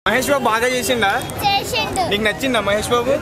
మహేష్ బాబు బాగా చేసిండా చేసిండు నీకు నచ్చిందా మహేష్ బాబు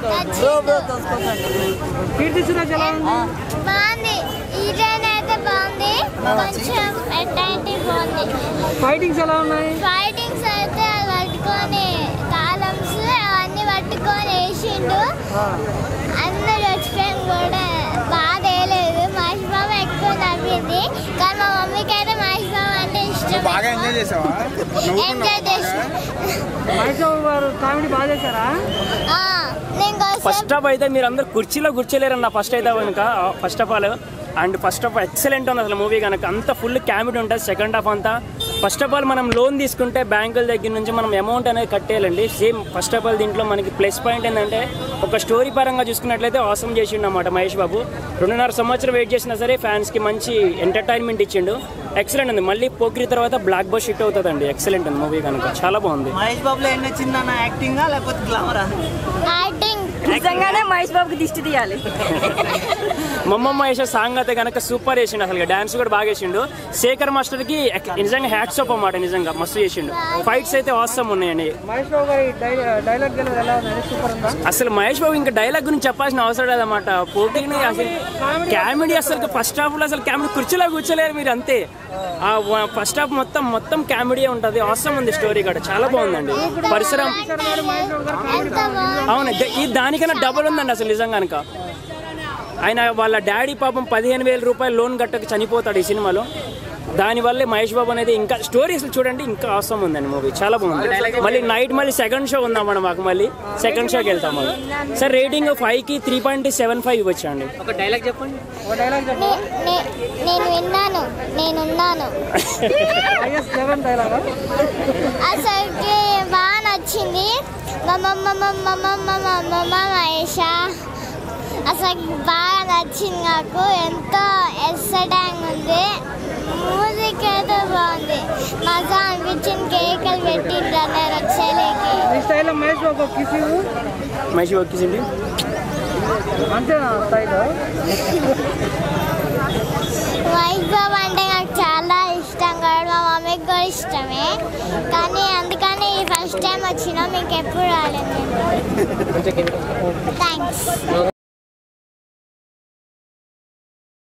కీర్తి సురేష్ ఎలా ఉంది బాగుంది హీరోయిన్ అయితే బాగుంది కొంచెం ఎట్లాంటి బాగుంది ఫైటింగ్స్ ఎలా ఉన్నాయి ఫైటింగ్స్ అయితే అది పట్టుకొని కాలమ్స్ అవన్నీ పట్టుకొని వేసిండు అందరు వచ్చిపోయాం కూడా బాధ వేయలేదు మహేష్ బాబు ఎక్కువ నవ్వింది కానీ మా మమ్మీకి అయితే మహేష్ బాబు అంటే ఇష్టం బాగా ఎంజాయ్ చేసావా ఎంజాయ్ చేసి మహేష్ బాబు గారు కామెడీ బాగా చేశారా ఆ, నేను కోసం ఫస్ట్ హాఫ్ అయితే మీరు అందరు కుర్చీలో కూర్చోలేరన్న ఫస్ట్ అయితే కనుక first of all and first half excellent ఉంది అసలు మూవీ కనుక అంత ఫుల్ క్యామిడ్ ఉంటుంది సెకండ్ హాఫ్ అంతా ఫస్ట్ ఆఫ్ ఆల్ మనం లోన్ తీసుకుంటే బ్యాంకుల దగ్గర నుంచి మనం అమౌంట్ అనేది కట్టేయాలండి సేమ్ ఫస్ట్ ఆఫ్ ఆల్ దీంట్లో మనకి ప్లస్ పాయింట్ ఏంటంటే ఒక స్టోరీ పరంగా చూసుకున్నట్లయితే అవసరం చేసిండు అన్నమాట మహేష్ బాబు రెండున్నర సంవత్సరం వెయిట్ చేసినా సరే ఫ్యాన్స్కి మంచి ఎంటర్టైన్మెంట్ ఇచ్చిండు ఎక్సలెంట్ ఉంది మళ్ళీ పోకిరి తర్వాత బ్లాక్ బస్ హిట్ అవుతుందండి ఎక్సలెంట్ ఉంది మూవీ కనుక చాలా బాగుంది మహేష్ బాబులో ఏం నచ్చింది అన్న యాక్టింగ్ లేకపోతే గ్లామరా యాక్టింగ్ నిజంగానే మహేష్ బాబుకి దిష్టి తీయాలి మమ్మమ్మ వేసే సాంగ్ అయితే కనుక సూపర్ వేసిండు అసలు డాన్స్ కూడా బాగా వేసిండు శేఖర్ మాస్టర్ కి నిజంగా హ్యాట్స్ ఆఫ్ అన్నమాట నిజంగా మస్తు చేసిండు ఫైట్స్ అయితే అవసరం ఉన్నాయండి మహేష్ బాబు గారి డై- డైలాగ్ గెలవదు ఎలా ఉంది సూపర్ ఉందా అసలు మహేష్ బాబు ఇంకా డైలాగ్ గురించి చెప్పాల్సిన అవసరం లేదన్నమాట పోటీని అసలు కామెడీ అసలు ఫస్ట్ హాఫ్ లో అసలు కామెడీ కుర్చీలో కూర్చోలేరు మీరు అంతే ఆ ఫస్ట్ హాఫ్ మొత్తం మొత్తం కామెడీ ఉంటది అవసరం ఉంది స్టోరీ కూడా చాలా బాగుందండి పరిసరం ఎంత బాగుంది అవును ద- ఈ దానికన్నా డబుల్ ఉందండి అసలు నిజంగా కనుక ఆయన వాళ్ళ డాడీ పాపం పదిహేను వేల రూపాయలు లోన్ కట్టక చనిపోతాడు ఈ సినిమాలో దానివల్లే మహేష్ బాబు అనేది ఇంకా స్టోరీ అసలు చూడండి ఇంకా అవసరం ఉందండి మూవీ చాలా బాగుంది మళ్ళీ నైట్ మళ్ళీ సెకండ్ షో ఉందాం మనం మాకు మళ్ళీ సెకండ్ షోకి వెళ్తాం మళ్ళీ సార్ రేటింగ్ ఫైవ్ కి త్రీ పాయింట్ సెవెన్ ఫైవ్ ఇవ్వచ్చు అండి ఒక డైలాగ్ చెప్పండి ఒక డైలాగ్ చెప్పండి నే- నే- నేను విన్నాను నేనున్నాను ఐఎస్ సెవెన్ డైలాగ్ అసలుకి బాగా నచ్చింది మహేష అసలు బాగా నచ్చింది నాకు ఎంతో ఎక్సైటింగ్ ఉంది మ్యూజిక్ అయితే బాగుంది మజా అనిపించింది కేకలు పెట్టిండ్రు అన్నారు వచ్చేలేకి ఈ స్టైల్లో మహేష్ బాబు ఒక కిసి మహేష్ బాబు కిసింది అంతేనా స్టైల్ మహేష్ బాబు అంటే నాకు చాలా ఇష్టం కాదు మా మమ్మీకి కూడా ఇష్టమే కానీ అందుకని ఫస్ట్ టైం వచ్చినా మీకు ఎప్పుడు రాలేదు నేను థ్యాంక్స్